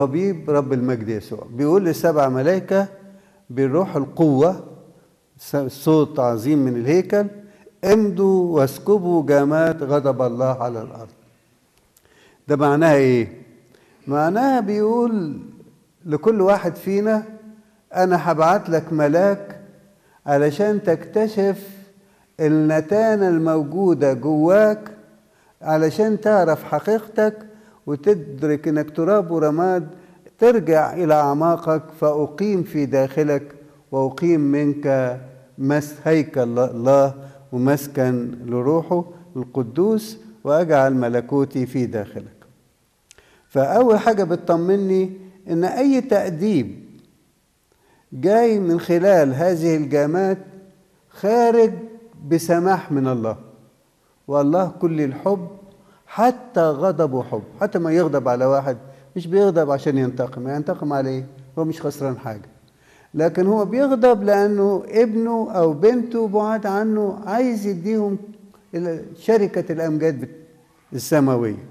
طبيب رب المجد يسوع بيقول للسبع ملائكة بالروح القوة صوت عظيم من الهيكل امضوا واسكبوا جامات غضب الله على الأرض ده معناها ايه معناها بيقول لكل واحد فينا انا هبعت لك ملاك علشان تكتشف النتانة الموجودة جواك علشان تعرف حقيقتك وتدرك انك تراب ورماد ترجع الى اعماقك فاقيم في داخلك واقيم منك مس هيكل الله ومسكن لروحه القدوس واجعل ملكوتي في داخلك فاول حاجه بتطمني ان اي تاديب جاي من خلال هذه الجامات خارج بسماح من الله والله كل الحب حتى غضبه حب حتى ما يغضب على واحد مش بيغضب عشان ينتقم ينتقم عليه هو مش خسران حاجة لكن هو بيغضب لأنه ابنه أو بنته بعاد عنه عايز يديهم شركة الأمجاد السماوية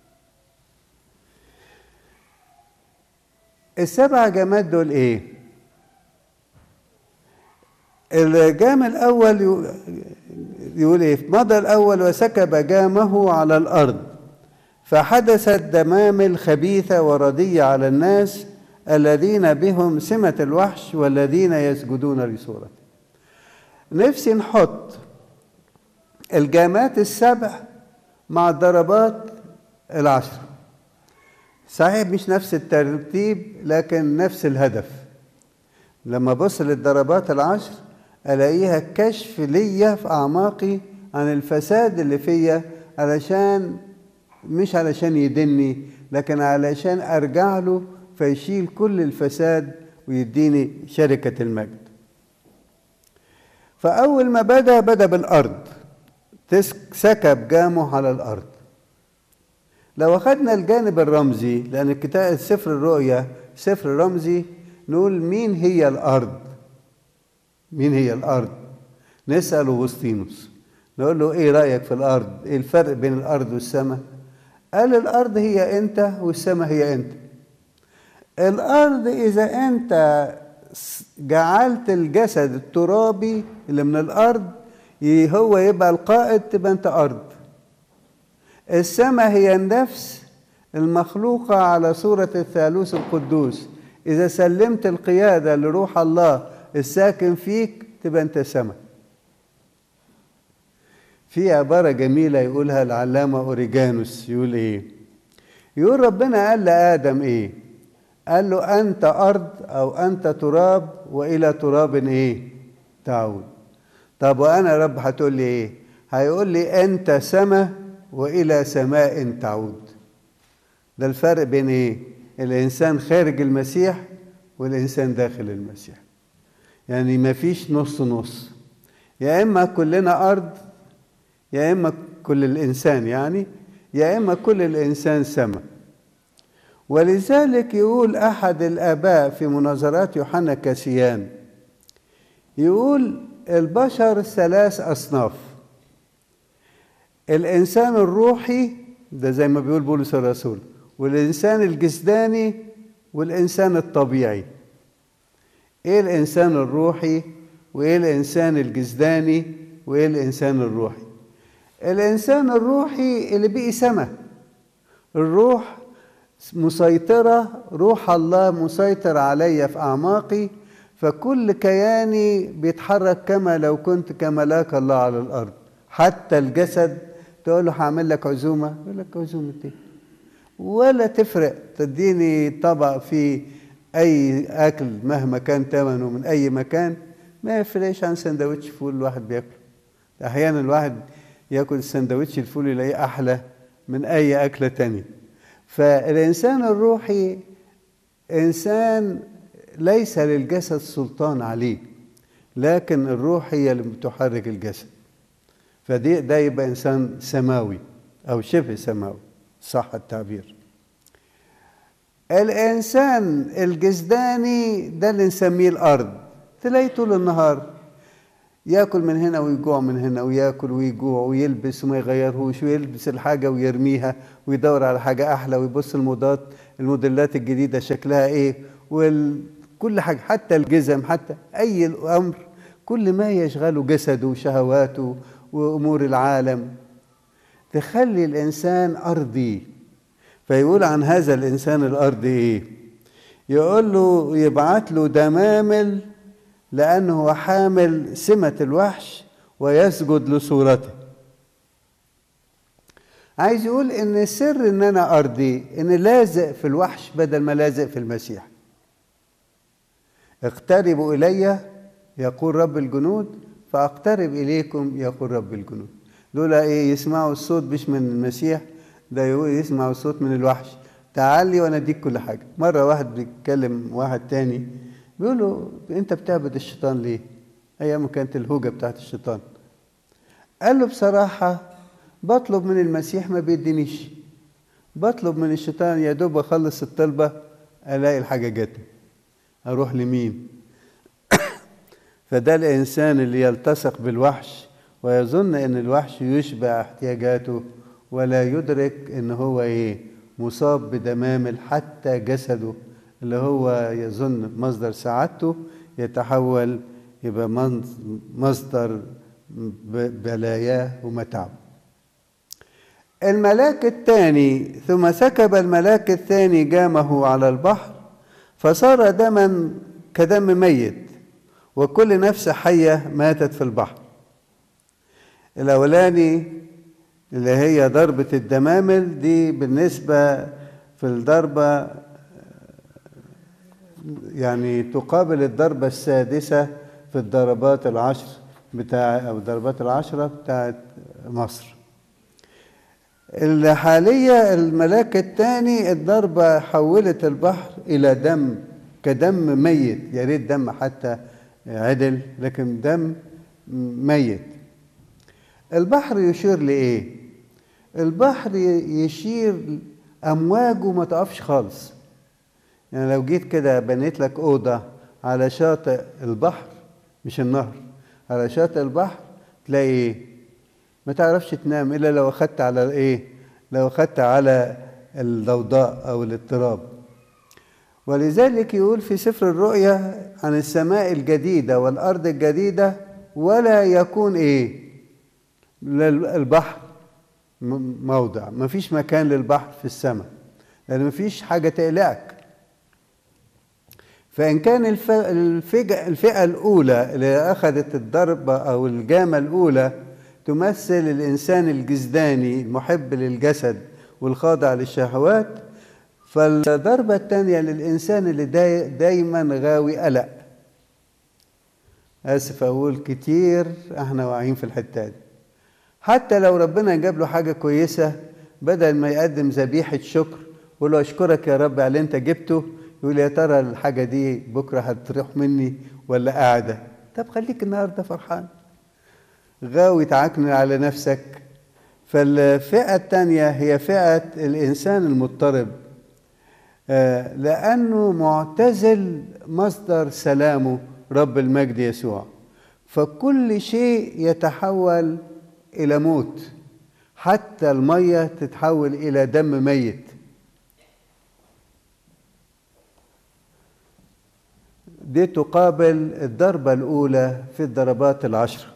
السبع جامات دول ايه الجام الاول يقول ايه مضى الاول وسكب جامه على الارض فحدثت دمامل خبيثه ورديه على الناس الذين بهم سمه الوحش والذين يسجدون لصورته نفسي نحط الجامات السبع مع الضربات العشر صحيح مش نفس الترتيب لكن نفس الهدف لما ابص للضربات العشر الاقيها كشف ليا في اعماقي عن الفساد اللي فيا علشان مش علشان يدني لكن علشان ارجع له فيشيل كل الفساد ويديني شركة المجد فأول ما بدأ بدأ بالأرض سكب جامه على الأرض لو أخذنا الجانب الرمزي لأن الكتاب سفر الرؤيا سفر رمزي نقول مين هي الأرض مين هي الأرض نسأل أغسطينوس نقول له إيه رأيك في الأرض إيه الفرق بين الأرض والسماء قال الأرض هي أنت والسماء هي أنت الأرض إذا أنت جعلت الجسد الترابي اللي من الأرض هو يبقى القائد تبقى أنت أرض السماء هي النفس المخلوقة على صورة الثالوث القدوس إذا سلمت القيادة لروح الله الساكن فيك تبقى أنت سماء في عبارة جميلة يقولها العلامة أوريجانوس يقول إيه يقول ربنا قال لآدم إيه قال له أنت أرض أو أنت تراب وإلى تراب إيه تعود طب وأنا رب هتقول لي إيه هيقول لي أنت سماء وإلى سماء تعود ده الفرق بين إيه الإنسان خارج المسيح والإنسان داخل المسيح يعني ما فيش نص نص يا إما كلنا أرض يا إما كل الإنسان يعني يا إما كل الإنسان سماء ولذلك يقول أحد الآباء في مناظرات يوحنا كاسيان يقول البشر ثلاث أصناف الإنسان الروحي ده زي ما بيقول بولس الرسول والإنسان الجسداني والإنسان الطبيعي إيه الإنسان الروحي وإيه الإنسان الجسداني وإيه الإنسان الروحي الإنسان الروحي اللي بقي سما الروح مسيطرة روح الله مسيطر عليا في أعماقي فكل كياني بيتحرك كما لو كنت كملاك الله على الأرض حتى الجسد تقول له هعمل لك عزومة يقول لك عزومة ايه ولا تفرق تديني طبق فيه أي أكل مهما كان ثمنه من أي مكان ما يفرقش عن سندوتش فول الواحد بياكله أحيانا الواحد ياكل سندوتش الفول يلاقيه أحلى من أي أكلة تانية فالإنسان الروحي إنسان ليس للجسد سلطان عليه لكن الروح هي اللي بتحرك الجسد فدي ده يبقى إنسان سماوي أو شبه سماوي صح التعبير الإنسان الجسداني ده اللي نسميه الأرض تلاقيه طول النهار ياكل من هنا ويجوع من هنا وياكل ويجوع ويلبس وما يغيرهوش ويلبس الحاجة ويرميها ويدور على حاجة أحلى ويبص الموضات الموديلات الجديدة شكلها إيه وكل حاجة حتى الجزم حتى أي أمر كل ما يشغله جسده وشهواته وأمور العالم تخلي الإنسان أرضي فيقول عن هذا الإنسان الأرضي إيه يقول له يبعت له دمامل لأنه هو حامل سمة الوحش ويسجد لصورته عايز يقول ان السر ان انا ارضي ان لازق في الوحش بدل ما لازق في المسيح اقتربوا الي يقول رب الجنود فاقترب اليكم يقول رب الجنود دول ايه يسمعوا الصوت مش من المسيح ده يسمعوا الصوت من الوحش تعال لي وانا اديك كل حاجه مره واحد بيتكلم واحد تاني بيقول له انت بتعبد الشيطان ليه ايام ما كانت الهوجه بتاعت الشيطان قال له بصراحه بطلب من المسيح ما بيدينيش بطلب من الشيطان يا دوب اخلص الطلبه الاقي الحاجه جت اروح لمين فده الانسان اللي يلتصق بالوحش ويظن ان الوحش يشبع احتياجاته ولا يدرك ان هو ايه مصاب بدمامل حتى جسده اللي هو يظن مصدر سعادته يتحول يبقى مصدر بلاياه ومتعبه الملاك الثاني ثم سكب الملاك الثاني جامه على البحر فصار دما كدم ميت وكل نفس حية ماتت في البحر الأولاني اللي هي ضربة الدمامل دي بالنسبة في الضربة يعني تقابل الضربة السادسة في الضربات العشر بتاع أو الضربات العشرة بتاعت مصر الحالية الملاك الثاني الضربة حولت البحر إلى دم كدم ميت يا ريت دم حتى عدل لكن دم ميت البحر يشير لإيه؟ البحر يشير أمواجه ما تقفش خالص يعني لو جيت كده بنيت لك أوضة على شاطئ البحر مش النهر على شاطئ البحر تلاقي إيه؟ ما تعرفش تنام إلا لو أخدت على إيه؟ لو أخدت على الضوضاء أو الاضطراب ولذلك يقول في سفر الرؤيا عن السماء الجديدة والأرض الجديدة ولا يكون إيه للبحر موضع ما فيش مكان للبحر في السماء لأن ما فيش حاجة تقلقك فإن كان الفئة, الفئة الأولى اللي أخذت الضربة أو الجامة الأولى تمثل الإنسان الجزداني المحب للجسد والخاضع للشهوات فالضربة الثانية للإنسان اللي داي دايما غاوي قلق آسف أقول كتير احنا واعيين في الحتة دي حتى لو ربنا جاب له حاجة كويسة بدل ما يقدم ذبيحة شكر يقول له أشكرك يا رب على اللي أنت جبته يقول يا ترى الحاجة دي بكرة هتروح مني ولا قاعدة طب خليك النهاردة فرحان غاوي تعكنن على نفسك فالفئة الثانية هي فئة الإنسان المضطرب لأنه معتزل مصدر سلامه رب المجد يسوع فكل شيء يتحول إلى موت حتى المية تتحول إلى دم ميت دي تقابل الضربة الأولى في الضربات العشر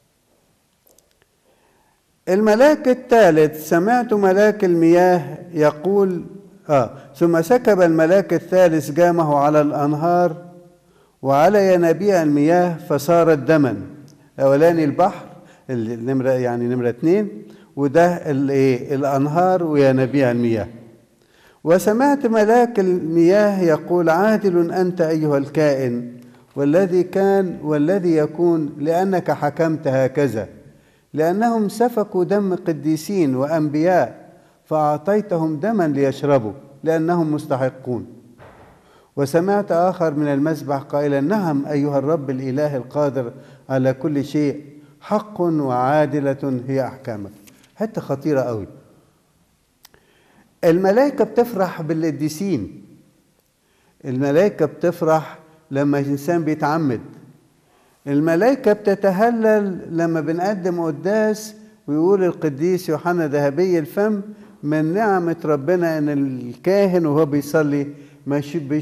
الملاك الثالث سمعت ملاك المياه يقول آه ثم سكب الملاك الثالث جامه على الأنهار وعلى ينابيع المياه فصارت دما أولاني البحر النمرة يعني نمرة اتنين وده الايه الأنهار وينابيع المياه وسمعت ملاك المياه يقول عادل أنت أيها الكائن والذي كان والذي يكون لأنك حكمت هكذا لأنهم سفكوا دم قديسين وأنبياء فأعطيتهم دما ليشربوا لأنهم مستحقون وسمعت آخر من المسبح قائلا نعم أيها الرب الإله القادر على كل شيء حق وعادلة هي أحكامك حتة خطيرة قوي الملائكة بتفرح بالقديسين الملائكة بتفرح لما الإنسان بيتعمد الملائكة بتتهلل لما بنقدم قداس ويقول القديس يوحنا ذهبي الفم من نعمة ربنا إن الكاهن وهو بيصلي ما